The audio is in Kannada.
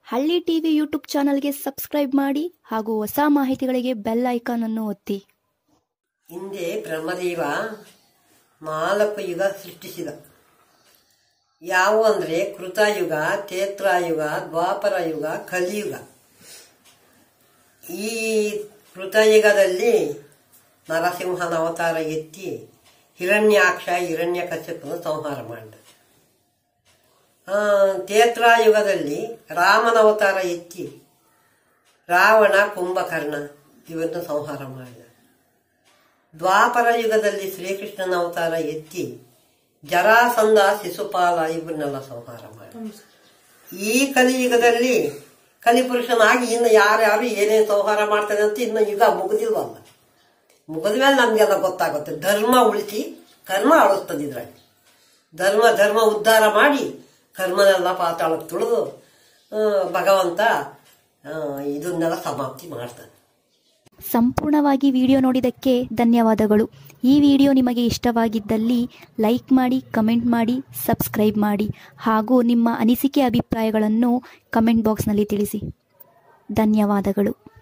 ಹಳ್ಳಿ ಟಿವಿ ಯೂಟ್ಯೂಬ್ ಚಾನಲ್ಗೆ ಸಬ್ಸ್ಕ್ರೈಬ್ ಮಾಡಿ ಹಾಗೂ ಹೊಸ ಮಾಹಿತಿಗಳಿಗೆ ಬೆಲ್ ಐಕಾನ್ ಅನ್ನು ಒತ್ತಿ ಹಿಂದೆ ಬ್ರಹ್ಮದೇವ ನಾಲ್ಕು ಯುಗ ಸೃಷ್ಟಿಸಿದ ಯಾವುವು ಅಂದರೆ ಕೃತಯುಗ ತೇತ್ರಾಯುಗ ದ್ವಾಪರ ಯುಗ ಕಲಿಯುಗ ಈ ಕೃತಯುಗದಲ್ಲಿ ನರಸಿಂಹನ ಅವತಾರ ಎತ್ತಿ ಹಿರಣ್ಯಾಕ್ಷ ಹಿರಣ್ಯಕಶ್ಯಪನ ಸಂಹಾರ ಮಾಡಿದ ಆ, ತೇತ್ರಾಯುಗದಲ್ಲಿ ರಾಮನ ಅವತಾರ ಎತ್ತಿ ರಾವಣ ಕುಂಭಕರ್ಣ ಇವನ್ನು ಸಂಹಾರ ಮಾಡಿದ ದ್ವಾಪರ ಯುಗದಲ್ಲಿ ಶ್ರೀಕೃಷ್ಣನ ಅವತಾರ ಎತ್ತಿ ಜರಾಸಂಧ ಶಿಶುಪಾಲ ಇವನ್ನೆಲ್ಲ ಸಂಹಾರ ಮಾಡಿ ಈ ಕಲಿಯುಗದಲ್ಲಿ ಕಲಿಪುರುಷನಾಗಿ ಇನ್ನು ಯಾರ್ಯಾರು ಏನೇನು ಸಂಹಾರ ಮಾಡ್ತಾನೆ ಅಂತ ಇನ್ನು ಯುಗ ಮುಗಿದಿಲ್ವಲ್ಲ ಮುಗಿದ ಮೇಲೆ ನಮಗೆಲ್ಲ ಗೊತ್ತಾಗುತ್ತೆ ಧರ್ಮ ಉಳಿಸಿ ಕರ್ಮ ಅಳಿಸ್ತದೆ ಇದ್ರಲ್ಲಿ ಧರ್ಮ ಧರ್ಮ ಉದ್ಧಾರ ಮಾಡಿ ಕರ್ಮನೆಲ್ಲ ಪಾತಾಳಕ್ಕೆ ತುಳಿದು ಆ, ಭಗವಂತ ಆ, ಇದನ್ನೆಲ್ಲ ಸಮಾಪ್ತಿ ಮಾಡ್ತಾನೆ ಸಂಪೂರ್ಣವಾಗಿ ವಿಡಿಯೋ ನೋಡಿದ್ದಕ್ಕೆ ಧನ್ಯವಾದಗಳು ಈ ವಿಡಿಯೋ ನಿಮಗೆ ಇಷ್ಟವಾಗಿದ್ದಲ್ಲಿ ಲೈಕ್ ಮಾಡಿ ಕಮೆಂಟ್ ಮಾಡಿ ಸಬ್ಸ್ಕ್ರೈಬ್ ಮಾಡಿ ಹಾಗೂ ನಿಮ್ಮ ಅನಿಸಿಕೆ ಅಭಿಪ್ರಾಯಗಳನ್ನು ಕಮೆಂಟ್ ಬಾಕ್ಸ್ನಲ್ಲಿ ತಿಳಿಸಿ ಧನ್ಯವಾದಗಳು